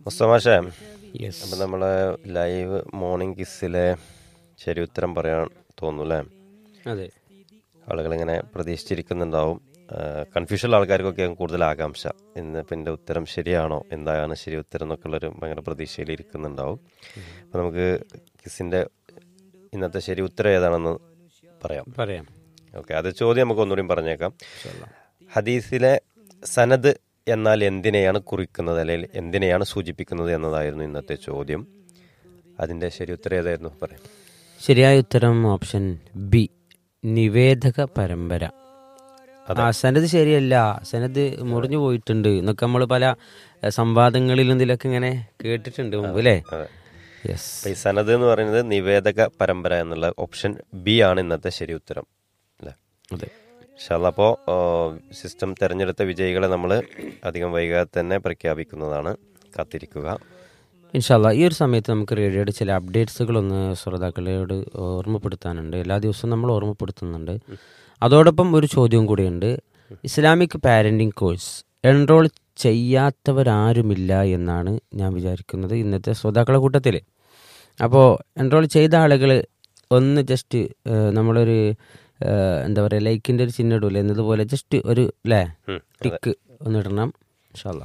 മുസ്തമാഷേ yes അപ്പം നമ്മളെ live morning കിസ്സിലെ ശരി ഉത്തരം പറയാൻ തോന്നുന്നു അല്ലേ അതെ ആളുകളിങ്ങനെ പ്രതീക്ഷിച്ചിരിക്കുന്നുണ്ടാവും കൺഫ്യൂഷൻ ആൾക്കാർക്കൊക്കെ കൂടുതൽ ആകാംക്ഷ ഇന്ന് ഇപ്പം എൻ്റെ ഉത്തരം ശരിയാണോ എന്താണ് ശരി ഉത്തരം എന്നൊക്കെ ഉള്ളൊരു ഭയങ്കര പ്രതീക്ഷയിൽ ഇരിക്കുന്നുണ്ടാവും അപ്പം നമുക്ക് കിസ്സിൻ്റെ ഇന്നത്തെ ശരി ഉത്തരം ഏതാണെന്ന് പറയാം പറയാം ഓക്കെ അത് ചോദ്യം നമുക്ക് ഒന്നുകൂടി പറഞ്ഞേക്കാം ഹദീസിലെ സനദ് എന്നാൽ എന്തിനെയാണ് കുറിക്കുന്നത് അല്ലെങ്കിൽ എന്തിനെയാണ് സൂചിപ്പിക്കുന്നത് എന്നതായിരുന്നു ഇന്നത്തെ ചോദ്യം അതിന്റെ ശരി ഉത്തരം ഏതായിരുന്നു പറയാം ശരിയായ ഉത്തരം ഓപ്ഷൻ ബി നിവേദക പരമ്പര ആ സനത് ശരിയല്ല സനത് മുറിഞ്ഞു പോയിട്ടുണ്ട് എന്നൊക്കെ നമ്മൾ പല എഹ്, സംവാദങ്ങളിലും ഇതിലൊക്കെ ഇങ്ങനെ കേട്ടിട്ടുണ്ട് മുമ്പ് അല്ലേ അതെ യെസ് അപ്പൊ ഈ സനദ് എന്ന് പറയുന്നത് നിവേദക പരമ്പര എന്നുള്ള ഓപ്ഷൻ ബി ആണ് ഇന്നത്തെ ശരി ഉത്തരം അല്ലേ അതെ ഇൻഷാല്ല അപ്പോൾ സിസ്റ്റം തെരഞ്ഞെടുത്ത വിജയികളെ നമ്മൾ അധികം വൈകാതെ തന്നെ പ്രഖ്യാപിക്കുന്നതാണ് കാത്തിരിക്കുക ഇൻഷാല്ല ഈ ഒരു സമയത്ത് നമുക്ക് റേഡിയോയുടെ ചില അപ്ഡേറ്റ്സുകളൊന്ന് ശ്രോതാക്കളോട് ഓർമ്മപ്പെടുത്താനുണ്ട് എല്ലാ ദിവസവും നമ്മൾ ഓർമ്മപ്പെടുത്തുന്നുണ്ട് അതോടൊപ്പം ഒരു ചോദ്യവും കൂടിയുണ്ട് ഇസ്ലാമിക് പാരൻറ്റിങ് കോഴ്സ് എൻറോൾ ചെയ്യാത്തവരാരുമില്ല എന്നാണ് ഞാൻ വിചാരിക്കുന്നത് ഇന്നത്തെ ശ്രോതാക്കളെ കൂട്ടത്തിൽ അപ്പോൾ എൻറോൾ ചെയ്ത ആളുകൾ ഒന്ന് ജസ്റ്റ് നമ്മളൊരു ഏഹ്, എന്താ പറയുക ലൈക്കിൻ്റെ ഒരു ചിഹ്നം ഇടൂലേ എന്നതുപോലെ ജസ്റ്റ് ഒരു അല്ലേ ഉം, അതെ. ടിക്ക് ഒന്ന് ഇടണം ഇൻഷാല്ലാ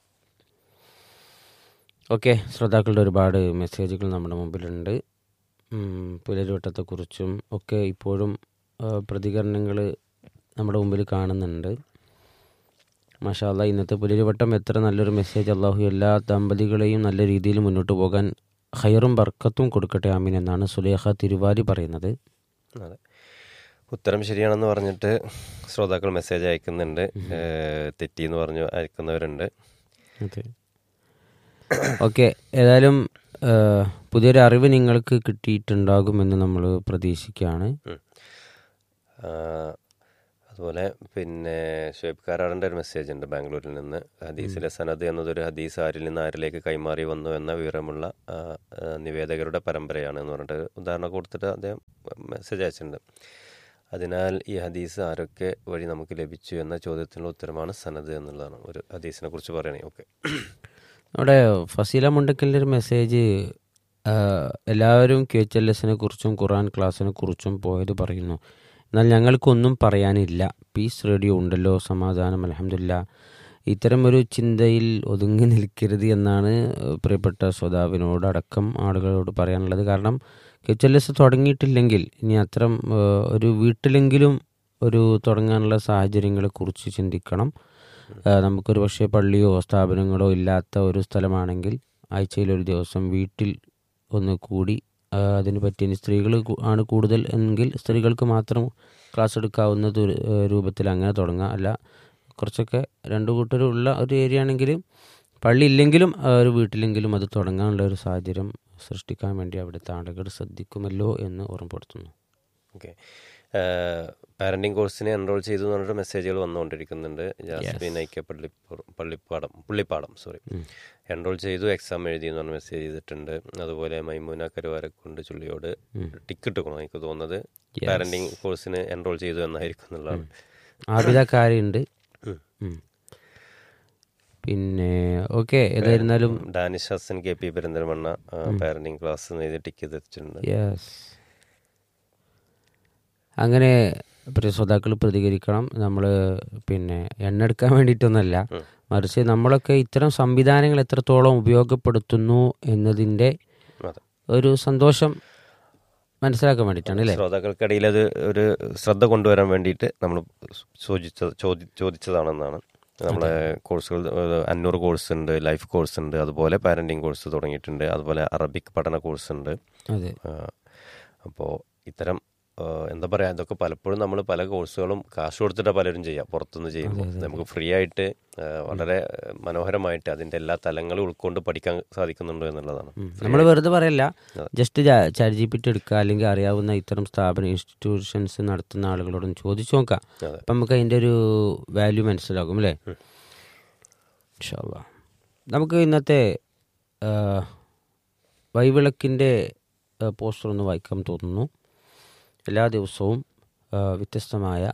ഓക്കെ ശ്രോതാക്കളുടെ ഒരുപാട് മെസ്സേജുകൾ നമ്മുടെ മുമ്പിലുണ്ട് ഉം, പുലരുവട്ടത്തെക്കുറിച്ചും ഒക്കെ ഇപ്പോഴും പ്രതികരണങ്ങൾ നമ്മുടെ മുമ്പിൽ കാണുന്നുണ്ട് മാഷാല്ല ഇന്നത്തെ പുലരുവട്ടം എത്ര നല്ലൊരു മെസ്സേജ് അള്ളാഹു എല്ലാ ദമ്പതികളെയും നല്ല രീതിയിൽ മുന്നോട്ട് പോകാൻ ഹൈറും ബർക്കത്തും കൊടുക്കട്ടെ ആമീൻ എന്നാണ് സുലേഖ തിരുവാരി പറയുന്നത് അതെ ഉത്തരം ശരിയാണെന്ന് പറഞ്ഞിട്ട് ശ്രോതാക്കൾ മെസ്സേജ് അയക്കുന്നുണ്ട് ഏഹ്, തെറ്റിയെന്ന് പറഞ്ഞു അയക്കുന്നവരുണ്ട് അതെ ഓക്കെ ഏതായാലും ആ, പുതിയൊരു അറിവ് നിങ്ങൾക്ക് കിട്ടിയിട്ടുണ്ടാകുമെന്ന് നമ്മൾ പ്രതീക്ഷിക്കുകയാണ് ഉം. ആ, അതുപോലെ പിന്നെ ഷുഹൈബ് കാരാടൻ്റെ ഒരു മെസ്സേജ് ഉണ്ട് ബാംഗ്ലൂരിൽ നിന്ന് ഹദീസിലെ സനദ് എന്നതൊരു ഹദീസ് ആരിൽ നിന്ന് ആരിലേക്ക് കൈമാറി വന്നു എന്ന വിവരമുള്ള ആ, ആ, നിവേദകരുടെ പരമ്പരയാണ് എന്ന് പറഞ്ഞിട്ട് ഉദാഹരണം കൊടുത്തിട്ട് അദ്ദേഹം മെസ്സേജ് അയച്ചിട്ടുണ്ട് അതിനാൽ ഈ ഹദീസ് ആരൊക്കെ വഴി നമുക്ക് ലഭിച്ചു എന്ന ചോദ്യത്തിനുള്ള ഉത്തരമാണ് സനദ് എന്നുള്ളതാണ് ഒരു ഹദീസിനെ കുറിച്ച് പറയണേ ഓക്കെ നമ്മുടെ ഫസീല മുണ്ടക്കലിൻ്റെ ഒരു മെസ്സേജ് ആ, എല്ലാവരും ക്യു എച്ച് എൽ എസിനെ കുറിച്ചും ഖുറാൻ ക്ലാസ്സിനെ കുറിച്ചും പോയത് പറയുന്നു എന്നാൽ ഞങ്ങൾക്കൊന്നും പറയാനില്ല പീസ് റേഡിയോ ഉണ്ടല്ലോ സമാധാനം അലഹമില്ല ഇത്തരം ഒരു ചിന്തയിൽ ഒതുങ്ങി നിൽക്കരുത് എന്നാണ് പ്രിയപ്പെട്ട ശ്രോതാവിനോട് അടക്കം ആളുകളോട് പറയാനുള്ളത് കാരണം ക്യു എച്ച് എൽ എസ് തുടങ്ങിയിട്ടില്ലെങ്കിൽ ഇനി അത്തരം ആ, ഒരു വീട്ടിലെങ്കിലും ഒരു തുടങ്ങാനുള്ള സാഹചര്യങ്ങളെക്കുറിച്ച് ചിന്തിക്കണം ആ, നമുക്കൊരു പക്ഷേ പള്ളിയോ സ്ഥാപനങ്ങളോ ഇല്ലാത്ത ഒരു സ്ഥലമാണെങ്കിൽ ആഴ്ചയിൽ ഒരു ദിവസം വീട്ടിൽ ഒന്ന് കൂടി ആ, അതിന് പറ്റിയ ഇനി സ്ത്രീകൾ കു- ആണ് കൂടുതൽ എങ്കിൽ സ്ത്രീകൾക്ക് മാത്രം ക്ലാസ് എടുക്കാവുന്ന ദൂര- ഏ, രൂപത്തിൽ അങ്ങനെ തുടങ്ങാം അല്ല കുറച്ചൊക്കെ രണ്ട് കൂട്ടരുള്ള ഒരു ഏരിയ ആണെങ്കിൽ പള്ളി ഇല്ലെങ്കിലും ആ, ഒരു വീട്ടിലെങ്കിലും അത് തുടങ്ങാനുള്ള ഒരു സാഹചര്യം സൃഷ്ടിക്കാൻ വേണ്ടി അവിടുത്തെ ആളുകൾ ശ്രദ്ധിക്കുമല്ലോ എന്ന് ഓർമ്മപ്പെടുത്തുന്നു ഓക്കെ പാരന്റിങ് കോഴ്സിന് എൻറോൾ ചെയ്തു എന്ന് പറഞ്ഞിട്ട് മെസ്സേജുകൾ വന്നുകൊണ്ടിരിക്കുന്നുണ്ട് ജാസ്മിൻ ഐക്യ പള്ളി പള്ളിപ്പാടം പുള്ളിപ്പാടം സോറി എൻറോൾ ചെയ്തു എക്സാം എഴുതി എന്ന് പറഞ്ഞ മെസ്സേജ് ചെയ്തിട്ടുണ്ട് അതുപോലെ മൈമൂന കരുവാരക്കുണ്ട് ചുള്ളിയോട് ടിക്കറ്റ് കൊടുക്കണം എനിക്ക് തോന്നുന്നത് പാരന്റിങ് കോഴ്സിന് എൻറോൾ ചെയ്തു എന്നായിരിക്കും എന്നുള്ളതാണ് ആബിദക്കാരുണ്ട് ഉം. ഉം. പിന്നെ ഓക്കെ ഏതായിരുന്നാലും Danish Hasan K P Perinthalmanna parenting class എഴുതി ടിക്കറ്റ് എത്തിച്ചിട്ടുണ്ട് യെസ് അങ്ങനെ പ്രിയ ശ്രോതാക്കൾ പ്രതികരിക്കണം നമ്മൾ പിന്നെ എണ്ണ എടുക്കാൻ വേണ്ടിയിട്ടൊന്നല്ല മറിച്ച് നമ്മളൊക്കെ ഇത്തരം സംവിധാനങ്ങൾ എത്രത്തോളം ഉപയോഗപ്പെടുത്തുന്നു എന്നതിൻ്റെ അതെ ഒരു സന്തോഷം മനസ്സിലാക്കാൻ വേണ്ടിയിട്ടാണ് അല്ലേ ശ്രോതാക്കൾക്കിടയിൽ അത് ഒരു ശ്രദ്ധ കൊണ്ടുവരാൻ വേണ്ടിയിട്ട് നമ്മൾ ചോദിച്ച ചോദി ചോദിച്ചതാണെന്നാണ് നമ്മളെ കോഴ്സുകൾ ഏഹ്, അഞ്ഞൂറ് കോഴ്സ് ഉണ്ട് ലൈഫ് കോഴ്സ് ഉണ്ട് അതുപോലെ പാരന്റിങ് കോഴ്സ് തുടങ്ങിയിട്ടുണ്ട് അതുപോലെ അറബിക് പഠന കോഴ്സ് ഉണ്ട് അതെ അപ്പോൾ ഇത്തരം ഏഹ്, എന്താ പറയുക ഇതൊക്കെ പലപ്പോഴും നമ്മൾ പല കോഴ്സുകളും കാശ് കൊടുത്തിട്ട് പലരും ചെയ്യാം പുറത്തുനിന്ന് ചെയ്യുമ്പോൾ നമുക്ക് ഫ്രീ ആയിട്ട് ഏഹ്, വളരെ മനോഹരമായിട്ട് അതിൻ്റെ എല്ലാ തലങ്ങളും ഉൾക്കൊണ്ട് പഠിക്കാൻ സാധിക്കുന്നുണ്ട് എന്നുള്ളതാണ് നമ്മൾ വെറുതെ പറയല്ല just chat G P T എടുക്കുക അല്ലെങ്കിൽ അറിയാവുന്ന ഇത്തരം സ്ഥാപന ഇൻസ്റ്റിറ്റ്യൂഷൻസ് നടത്തുന്ന ആളുകളോടൊന്ന് ചോദിച്ചു നോക്കാം അതെ. അപ്പം നമുക്ക് അതിൻ്റെ ഒരു വാല്യൂ മനസ്സിലാകും അല്ലേ ഇൻഷാ അല്ലാ. നമുക്ക് ഇന്നത്തെ ആ, വൈവിളക്കിൻ്റെ പോസ്റ്റർ ഒന്ന് വായിക്കാൻ തോന്നുന്നു എല്ലാ ദിവസവും ആ, വ്യത്യസ്തമായ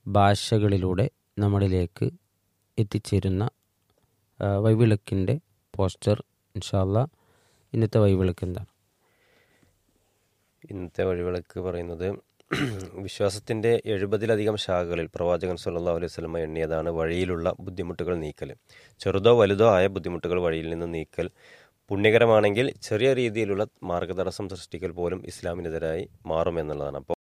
ഭാഷകളിലൂടെ നമ്മളിലേക്ക് എത്തിച്ചേരുന്ന ആ, വൈവിളക്കിൻ്റെ പോസ്റ്റർ ഇൻഷാല്ല ഇന്നത്തെ വഴിവിളക്ക് എന്താണ് ഇന്നത്തെ വഴിവിളക്ക് പറയുന്നത് വിശ്വാസത്തിന്റെ എഴുപതിലധികം ശാഖകളിൽ പ്രവാചകൻ സല്ലല്ലാഹു അലൈഹി വസല്ലമ എണ്ണിയതാണ് വഴിയിലുള്ള ബുദ്ധിമുട്ടുകൾ നീക്കൽ ചെറുതോ വലുതോ ആയ ബുദ്ധിമുട്ടുകൾ വഴിയിൽ നിന്ന് നീക്കൽ പുണ്യകരമാണെങ്കിൽ ചെറിയ രീതിയിലുള്ള മാർഗതടസ്സം സൃഷ്ടിക്കൽ പോലും ഇസ്ലാമിനെതിരായി മാറുമെന്നുള്ളതാണ് അപ്പോൾ